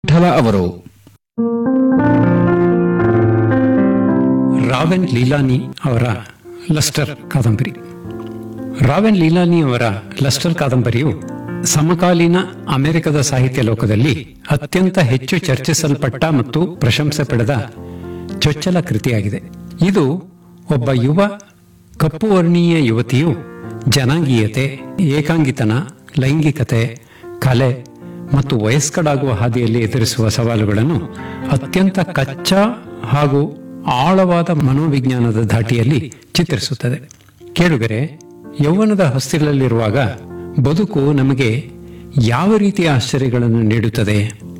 ವಿಠಲ ಅವರು ರಾವೆನ್ ಲೀಲಾನಿ ಅವರ ಲಸ್ಟರ್ ಕಾದಂಬರಿ ರಾವೆನ್ ಲೀಲಾನಿ ಅವರ ಲಸ್ಟರ್ ಕಾದಂಬರಿಯು ಸಮಕಾಲೀನ ಅಮೆರಿಕದ ಸಾಹಿತ್ಯ ಲೋಕದಲ್ಲಿ ಅತ್ಯಂತ ಹೆಚ್ಚು ಚರ್ಚಿಸಲ್ಪಟ್ಟ ಮತ್ತು ಪ್ರಶಂಸೆ ಪಡೆದ ಚೊಚ್ಚಲ ಕೃತಿಯಾಗಿದೆ ಇದು ಒಬ್ಬ ಯುವ ಕಪ್ಪು ವರ್ಣೀಯ ಯುವತಿಯು ಜನಾಂಗೀಯತೆ ಏಕಾಂಗಿತನ ಲೈಂಗಿಕತೆ ಕಲೆ ಮತ್ತು ವಯಸ್ಕಡಾಗುವ ಹಾದಿಯಲ್ಲಿ ಎದುರಿಸುವ ಸವಾಲುಗಳನ್ನು ಅತ್ಯಂತ ಕಚ್ಚಾ ಹಾಗೂ ಆಳವಾದ ಮನೋವಿಜ್ಞಾನದ ಧಾಟಿಯಲ್ಲಿ ಚಿತ್ರಿಸುತ್ತದೆ ಕೇಳುಗರೆ ಯೌವನದ ಹೊಸ್ತಿಲಲ್ಲಿರುವಾಗ ಬದುಕು ನಮಗೆ ಯಾವ ರೀತಿಯ ಆಶ್ಚರ್ಯಗಳನ್ನು ನೀಡುತ್ತದೆ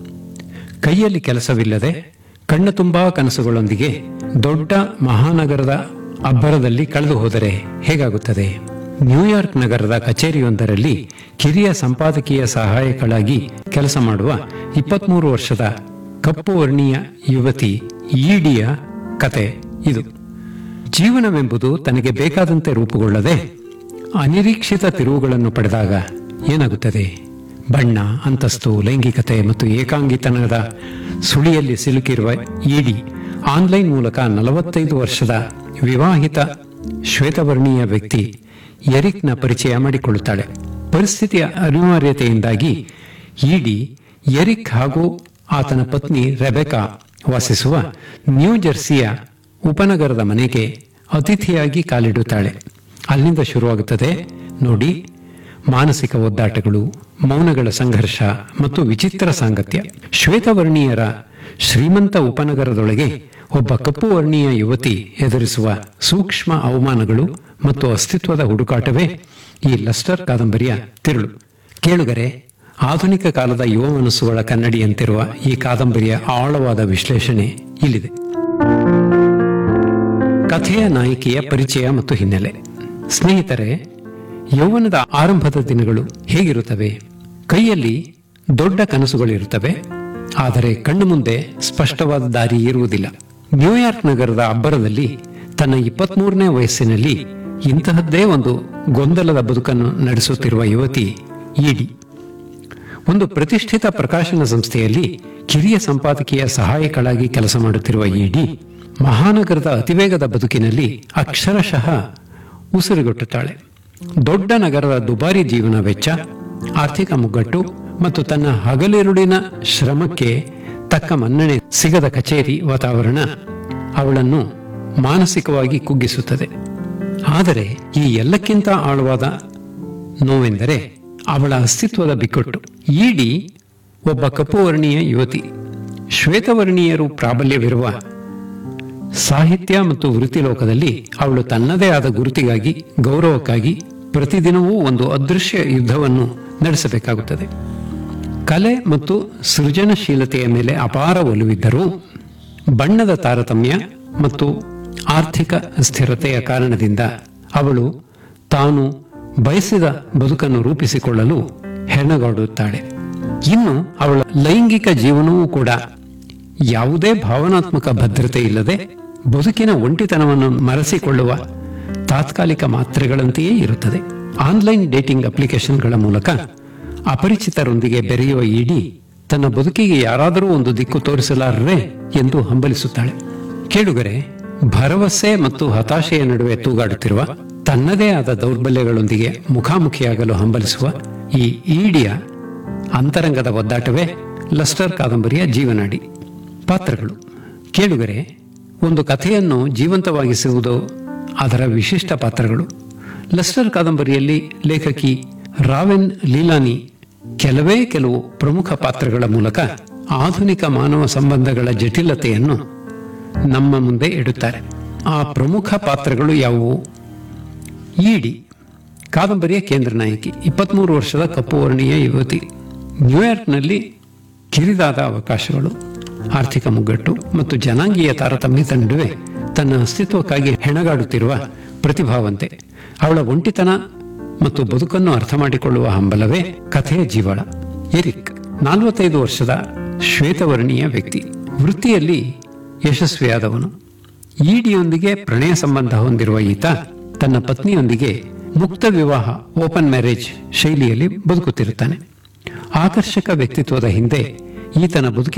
ಕೈಯಲ್ಲಿ ಕೆಲಸವಿಲ್ಲದೆ ಕಣ್ಣ ತುಂಬಾ ಕನಸುಗಳೊಂದಿಗೆ ದೊಡ್ಡ ಮಹಾನಗರದ ಅಬ್ಬರದಲ್ಲಿ ಕಳೆದು ಹೋದರೆ ಹೇಗಾಗುತ್ತದೆ ನ್ಯೂಯಾರ್ಕ್ ನಗರದ ಕಚೇರಿಯೊಂದರಲ್ಲಿ ಕಿರಿಯ ಸಂಪಾದಕೀಯ ಸಹಾಯಕಳಾಗಿ ಕೆಲಸ ಮಾಡುವ ಇಪ್ಪತ್ಮೂರು ವರ್ಷದ ಕಪ್ಪು ವರ್ಣೀಯ ಯುವತಿ ಈಡಿಯ ಕತೆ ಇದು ಜೀವನವೆಂಬುದು ತನಗೆ ಬೇಕಾದಂತೆ ರೂಪುಗೊಳ್ಳದೆ ಅನಿರೀಕ್ಷಿತ ತಿರುವುಗಳನ್ನು ಪಡೆದಾಗ ಏನಾಗುತ್ತದೆ ಬಣ್ಣ ಅಂತಸ್ತು ಲೈಂಗಿಕತೆ ಮತ್ತು ಏಕಾಂಗಿತನದ ಸುಳಿಯಲ್ಲಿ ಸಿಲುಕಿರುವ ಇಡಿ ಆನ್ಲೈನ್ ಮೂಲಕ ನಲವತ್ತೈದು ವರ್ಷದ ವಿವಾಹಿತ ಶ್ವೇತವರ್ಣೀಯ ವ್ಯಕ್ತಿ ಎರಿಕ್ನ ಪರಿಚಯ ಮಾಡಿಕೊಳ್ಳುತ್ತಾಳೆ ಪರಿಸ್ಥಿತಿಯ ಅನಿವಾರ್ಯತೆಯಿಂದಾಗಿ ಇಡಿ ಎರಿಕ್ ಹಾಗೂ ಆತನ ಪತ್ನಿ ರೆಬೆಕಾ ವಾಸಿಸುವ ನ್ಯೂ ಜೆರ್ಸಿಯ ಉಪನಗರದ ಮನೆಗೆ ಅತಿಥಿಯಾಗಿ ಕಾಲಿಡುತ್ತಾಳೆ ಅಲ್ಲಿಂದ ಶುರುವಾಗುತ್ತದೆ ನೋಡಿ ಮಾನಸಿಕ ಒದ್ದಾಟಗಳು ಮೌನಗಳ ಸಂಘರ್ಷ ಮತ್ತು ವಿಚಿತ್ರ ಸಾಂಗತ್ಯ ಶ್ವೇತವರ್ಣೀಯರ ಶ್ರೀಮಂತ ಉಪನಗರದೊಳಗೆ ಒಬ್ಬ ಕಪ್ಪು ವರ್ಣೀಯ ಯುವತಿ ಎದುರಿಸುವ ಸೂಕ್ಷ್ಮ ಅವಮಾನಗಳು ಮತ್ತು ಅಸ್ತಿತ್ವದ ಹುಡುಕಾಟವೇ ಈ ಲಸ್ಟರ್ ಕಾದಂಬರಿಯ ತಿರುಳು ಕೇಳುಗರೆ ಆಧುನಿಕ ಕಾಲದ ಯುವ ಮನಸ್ಸುಗಳ ಕನ್ನಡಿಯಂತಿರುವ ಈ ಕಾದಂಬರಿಯ ಆಳವಾದ ವಿಶ್ಲೇಷಣೆ ಇಲ್ಲಿದೆ ಕಥೆಯ ನಾಯಕಿಯ ಪರಿಚಯ ಮತ್ತು ಹಿನ್ನೆಲೆ ಸ್ನೇಹಿತರೆ ಯೌವನದ ಆರಂಭದ ದಿನಗಳು ಹೇಗಿರುತ್ತವೆ ಕೈಯಲ್ಲಿ ದೊಡ್ಡ ಕನಸುಗಳಿರುತ್ತವೆ ಆದರೆ ಕಣ್ಣು ಮುಂದೆ ಸ್ಪಷ್ಟವಾದ ದಾರಿ ಇರುವುದಿಲ್ಲ ನ್ಯೂಯಾರ್ಕ್ ನಗರದ ಅಬ್ಬರದಲ್ಲಿ ತನ್ನ ಇಪ್ಪತ್ಮೂರನೇ ವಯಸ್ಸಿನಲ್ಲಿ ಇಂತಹದ್ದೇ ಒಂದು ಗೊಂದಲದ ಬದುಕನ್ನು ನಡೆಸುತ್ತಿರುವ ಯುವತಿ ಇಡಿ ಒಂದು ಪ್ರತಿಷ್ಠಿತ ಪ್ರಕಾಶನ ಸಂಸ್ಥೆಯಲ್ಲಿ ಕಿರಿಯ ಸಂಪಾದಕೀಯ ಸಹಾಯಕಳಾಗಿ ಕೆಲಸ ಮಾಡುತ್ತಿರುವ ಇಡಿ ಮಹಾನಗರದ ಅತಿವೇಗದ ಬದುಕಿನಲ್ಲಿ ಅಕ್ಷರಶಃ ಉಸಿರುಗಟ್ಟುತ್ತಾಳೆ ದೊಡ್ಡ ನಗರದ ದುಬಾರಿ ಜೀವನ ವೆಚ್ಚ ಆರ್ಥಿಕ ಮುಗ್ಗಟ್ಟು ಮತ್ತು ತನ್ನ ಹಗಲಿರುಳಿನ ಶ್ರಮಕ್ಕೆ ತಕ್ಕ ಮನ್ನಣೆ ಸಿಗದ ಕಚೇರಿ ವಾತಾವರಣ ಅವಳನ್ನು ಮಾನಸಿಕವಾಗಿ ಕುಗ್ಗಿಸುತ್ತದೆ ಆದರೆ ಈ ಎಲ್ಲಕ್ಕಿಂತ ಆಳವಾದ ನೋವೆಂದರೆ ಅವಳ ಅಸ್ತಿತ್ವದ ಬಿಕ್ಕಟ್ಟು ಇಡಿ ಒಬ್ಬ ಕಪ್ಪು ವರ್ಣೀಯ ಯುವತಿ ಶ್ವೇತವರ್ಣೀಯರು ಪ್ರಾಬಲ್ಯವಿರುವ ಸಾಹಿತ್ಯ ಮತ್ತು ವೃತ್ತಿ ಲೋಕದಲ್ಲಿ ಅವಳು ತನ್ನದೇ ಆದ ಗುರುತಿಗಾಗಿ ಗೌರವಕ್ಕಾಗಿ ಪ್ರತಿದಿನವೂ ಒಂದು ಅದೃಶ್ಯ ಯುದ್ಧವನ್ನು ನಡೆಸಬೇಕಾಗುತ್ತದೆ ಕಲೆ ಮತ್ತು ಸೃಜನಶೀಲತೆಯ ಮೇಲೆ ಅಪಾರ ಒಲವಿದ್ದರೂ ಬಣ್ಣದ ತಾರತಮ್ಯ ಮತ್ತು ಆರ್ಥಿಕ ಸ್ಥಿರತೆಯ ಕಾರಣದಿಂದ ಅವಳು ತಾನು ಬಯಸಿದ ಬದುಕನ್ನು ರೂಪಿಸಿಕೊಳ್ಳಲು ಹೆಣಗಾಡುತ್ತಾಳೆ ಇನ್ನು ಅವಳ ಲೈಂಗಿಕ ಜೀವನವೂ ಕೂಡ ಯಾವುದೇ ಭಾವನಾತ್ಮಕ ಭದ್ರತೆ ಇಲ್ಲದೆ ಬದುಕಿನ ಒಂಟಿತನವನ್ನು ಮರೆಸಿಕೊಳ್ಳುವ ತಾತ್ಕಾಲಿಕ ಮಾತ್ರೆಗಳಂತೆಯೇ ಇರುತ್ತದೆ ಆನ್ಲೈನ್ ಡೇಟಿಂಗ್ ಅಪ್ಲಿಕೇಶನ್ಗಳ ಮೂಲಕ ಅಪರಿಚಿತರೊಂದಿಗೆ ಬೆರೆಯುವ ಇಡಿ ತನ್ನ ಬದುಕಿಗೆ ಯಾರಾದರೂ ಒಂದು ದಿಕ್ಕು ತೋರಿಸಲಾರರೆ ಎಂದು ಹಂಬಲಿಸುತ್ತಾಳೆ ಕೇಳುಗರೆ ಭರವಸೆ ಮತ್ತು ಹತಾಶೆಯ ನಡುವೆ ತೂಗಾಡುತ್ತಿರುವ ತನ್ನದೇ ಆದ ದೌರ್ಬಲ್ಯಗಳೊಂದಿಗೆ ಮುಖಾಮುಖಿಯಾಗಲು ಹಂಬಲಿಸುವ ಈ ಈಡಿಯ ಅಂತರಂಗದ ಒದ್ದಾಟವೇ ಲಸ್ಟರ್ ಕಾದಂಬರಿಯ ಜೀವನಾಡಿ ಪಾತ್ರಗಳು ಕೇಳುಗರೆ ಒಂದು ಕಥೆಯನ್ನು ಜೀವಂತವಾಗಿಸುವುದು ಅದರ ವಿಶಿಷ್ಟ ಪಾತ್ರಗಳು ಲಸ್ಟರ್ ಕಾದಂಬರಿಯಲ್ಲಿ ಲೇಖಕಿ ರಾವೆನ್ ಲೀಲಾನಿ ಕೆಲವೇ ಕೆಲವು ಪ್ರಮುಖ ಪಾತ್ರಗಳ ಮೂಲಕ ಆಧುನಿಕ ಮಾನವ ಸಂಬಂಧಗಳ ಜಟಿಲತೆಯನ್ನು ನಮ್ಮ ಮುಂದೆ ಇಡುತ್ತಾರೆ ಆ ಪ್ರಮುಖ ಪಾತ್ರಗಳು ಯಾವುವು ಇಡಿ ಕಾದಂಬರಿಯ ಕೇಂದ್ರ ನಾಯಕಿ ಇಪ್ಪತ್ಮೂರು ವರ್ಷದ ಕಪ್ಪು ವರ್ಣೀಯ ಯುವತಿ ನ್ಯೂಯಾರ್ಕ್ನಲ್ಲಿ ಕಿರಿದಾದ ಅವಕಾಶಗಳು ಆರ್ಥಿಕ ಮುಗ್ಗಟ್ಟು ಮತ್ತು ಜನಾಂಗೀಯ ತಾರತಮ್ಯದ ನಡುವೆ ತನ್ನ ಅಸ್ತಿತ್ವಕ್ಕಾಗಿ ಹೆಣಗಾಡುತ್ತಿರುವ ಪ್ರತಿಭಾವಂತೆ ಅವಳ ಒಂಟಿತನ ಮತ್ತು ಬದುಕನ್ನು ಅರ್ಥ ಮಾಡಿಕೊಳ್ಳುವ ಹಂಬಲವೇ ಕಥೆಯ ಜೀವಳ ಎರಿಕ್ ನಲವತ್ತೈದು ವರ್ಷದ ಶ್ವೇತವರ್ಣೀಯ ವ್ಯಕ್ತಿ ವೃತ್ತಿಯಲ್ಲಿ ಯಶಸ್ವಿಯಾದವನು ಇಡಿಯೊಂದಿಗೆ ಪ್ರಣಯ ಸಂಬಂಧ ಹೊಂದಿರುವ ಈತ ತನ್ನ ಪತ್ನಿಯೊಂದಿಗೆ ಮುಕ್ತ ವಿವಾಹ ಓಪನ್ ಮ್ಯಾರೇಜ್ ಶೈಲಿಯಲ್ಲಿ ಬದುಕುತ್ತಿರುತ್ತಾನೆ ಆಕರ್ಷಕ ವ್ಯಕ್ತಿತ್ವದ ಹಿಂದೆ ಈತನ ಬದುಕಿನ